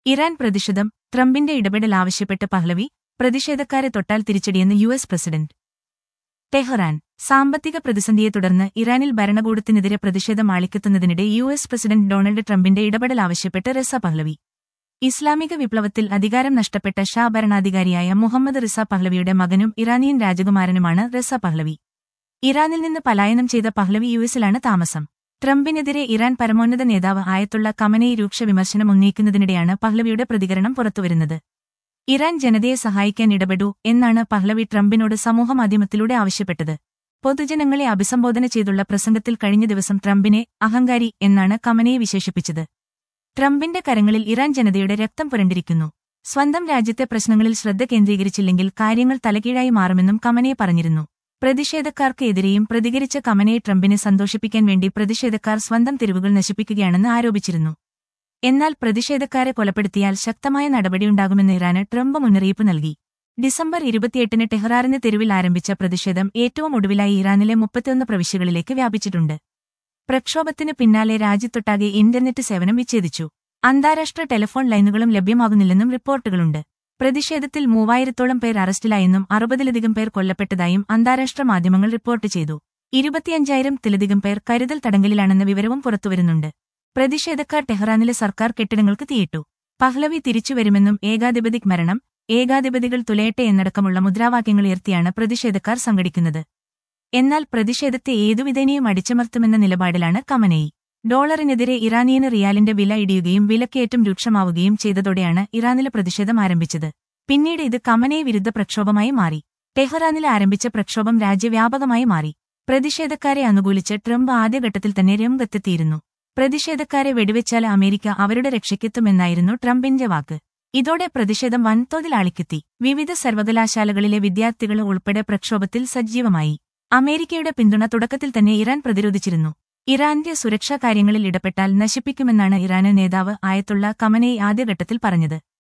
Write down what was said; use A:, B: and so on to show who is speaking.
A: Iran പ്രതിഷേധം ട്രംപിന്റെ ഇടപെടൽ ആവശ്യപ്പെട്ട് പഹ്ലവി പ്രതിഷേധക്കാരെ തൊട്ടാൽ തിരിച്ചടിയെന്ന് യു എസ് പ്രസിഡന്റ് ടെഹ്റാൻ സാമ്പത്തിക പ്രതിസന്ധിയെ തുടർന്ന് ഇറാനിൽ ഭരണകൂടത്തിനെതിരെ പ്രതിഷേധം ആളിക്കത്തുന്നതിനിടെ യു എസ് പ്രസിഡന്റ് ഡൊണാൾഡ് ട്രംപിന്റെ ഇടപെടൽ ആവശ്യപ്പെട്ട് റസ പഹ്ലവി ഇസ്ലാമിക വിപ്ലവത്തിൽ അധികാരം നഷ്ടപ്പെട്ട ഷാ ഭരണാധികാരിയായ മുഹമ്മദ് റിസ പഹ്ലവിയുടെ മകനും ഇറാനിയൻ രാജകുമാരനുമാണ് റസ പഹ്ലവി ഇറാനിൽ നിന്ന് പലായനം ചെയ്ത പഹ്ലവി യു എസിലാണ് താമസം ട്രംപിനെതിരെ ഇറാൻ പരമോന്നത നേതാവ് ആയത്തുള്ള കമനയി രൂക്ഷ വിമർശനം ഉന്നയിക്കുന്നതിനിടെയാണ് പഹ്ലവിയുടെ പ്രതികരണം പുറത്തുവരുന്നത് ഇറാൻ ജനതയെ സഹായിക്കാൻ ഇടപെടൂ എന്നാണ് പഹ്ലവി ട്രംപിനോട് സമൂഹമാധ്യമത്തിലൂടെ ആവശ്യപ്പെട്ടത് പൊതുജനങ്ങളെ അഭിസംബോധന ചെയ്തുള്ള പ്രസംഗത്തിൽ കഴിഞ്ഞ ദിവസം ട്രംപിനെ അഹങ്കാരി എന്നാണ് കമനയെ വിശേഷിപ്പിച്ചത് ട്രംപിന്റെ കരങ്ങളിൽ ഇറാൻ ജനതയുടെ രക്തം പുരണ്ടിരിക്കുന്നു സ്വന്തം രാജ്യത്തെ പ്രശ്നങ്ങളിൽ ശ്രദ്ധ കേന്ദ്രീകരിച്ചില്ലെങ്കിൽ കാര്യങ്ങൾ തലകീഴായി മാറുമെന്നും കമനയെ പറഞ്ഞിരുന്നു പ്രതിഷേധക്കാർക്ക് എതിരെയും പ്രതികരിച്ച കമനയെ ട്രംപിനെ സന്തോഷിപ്പിക്കാൻ വേണ്ടി പ്രതിഷേധക്കാർ സ്വന്തം തെരുവുകൾ നശിപ്പിക്കുകയാണെന്ന് ആരോപിച്ചിരുന്നു എന്നാൽ പ്രതിഷേധക്കാരെ കൊലപ്പെടുത്തിയാൽ ശക്തമായ നടപടിയുണ്ടാകുമെന്ന് ഇറാന് ട്രംപ് മുന്നറിയിപ്പ് നൽകി ഡിസംബർ ഇരുപത്തിയെട്ടിന് ടെഹ്റാറിന് തെരുവിൽ ആരംഭിച്ച പ്രതിഷേധം ഏറ്റവും ഒടുവിലായി ഇറാനിലെ മുപ്പത്തിയൊന്ന് പ്രവിശ്യകളിലേക്ക് വ്യാപിച്ചിട്ടുണ്ട് പ്രക്ഷോഭത്തിന് പിന്നാലെ രാജ്യത്തൊട്ടാകെ ഇന്റർനെറ്റ് സേവനം വിച്ഛേദിച്ചു അന്താരാഷ്ട്ര ടെലിഫോൺ ലൈനുകളും ലഭ്യമാകുന്നില്ലെന്നും റിപ്പോർട്ടുകളുണ്ട് പ്രതിഷേധത്തിൽ മൂവായിരത്തോളം പേർ അറസ്റ്റിലായെന്നും അറുപതിലധികം പേർ കൊല്ലപ്പെട്ടതായും അന്താരാഷ്ട്ര മാധ്യമങ്ങൾ റിപ്പോർട്ട് ചെയ്തു ഇരുപത്തിയഞ്ചായിരത്തിലധികം പേർ കരുതൽ തടങ്കലിലാണെന്ന വിവരവും പുറത്തുവരുന്നുണ്ട് പ്രതിഷേധക്കാർ ടെഹ്റാനിലെ സർക്കാർ കെട്ടിടങ്ങൾക്ക് തീയിട്ടു പഹ്ലവി തിരിച്ചുവരുമെന്നും ഏകാധിപതിക് മരണം ഏകാധിപതികൾ തുലയട്ടെ എന്നടക്കമുള്ള മുദ്രാവാക്യങ്ങൾ ഉയർത്തിയാണ് പ്രതിഷേധക്കാർ സംഘടിക്കുന്നത് എന്നാൽ പ്രതിഷേധത്തെ ഏതുവിധേനയും അടിച്ചമർത്തുമെന്ന നിലപാടിലാണ് കമനയി ഡോളറിനെതിരെ ഇറാനിയന് റിയാലിന്റെ വില ഇടിയുകയും വിലക്കയറ്റം രൂക്ഷമാവുകയും ചെയ്തതോടെയാണ് ഇറാനിലെ പ്രതിഷേധം ആരംഭിച്ചത് പിന്നീട് ഇത് കമനയെ വിരുദ്ധ പ്രക്ഷോഭമായി മാറി ടെഹ്റാനിൽ ആരംഭിച്ച പ്രക്ഷോഭം രാജ്യവ്യാപകമായി മാറി പ്രതിഷേധക്കാരെ അനുകൂലിച്ച് ട്രംപ് ആദ്യഘട്ടത്തിൽ തന്നെ രംഗത്തെത്തിയിരുന്നു പ്രതിഷേധക്കാരെ വെടിവെച്ചാൽ അമേരിക്ക അവരുടെ രക്ഷയ്ക്കെത്തുമെന്നായിരുന്നു ട്രംപിന്റെ വാക്ക് ഇതോടെ പ്രതിഷേധം വൻതോതിൽ ആളിക്കെത്തി വിവിധ സർവകലാശാലകളിലെ വിദ്യാർത്ഥികൾ ഉൾപ്പെടെ പ്രക്ഷോഭത്തിൽ സജീവമായി അമേരിക്കയുടെ പിന്തുണ തുടക്കത്തിൽ തന്നെ ഇറാൻ പ്രതിരോധിച്ചിരുന്നു ഇറാന്റെ സുരക്ഷാ കാര്യങ്ങളിൽ ഇടപെട്ടാൽ നശിപ്പിക്കുമെന്നാണ് ഇറാന് നേതാവ് ആയത്തുള്ള കമനയി ആദ്യഘട്ടത്തിൽ പറഞ്ഞത്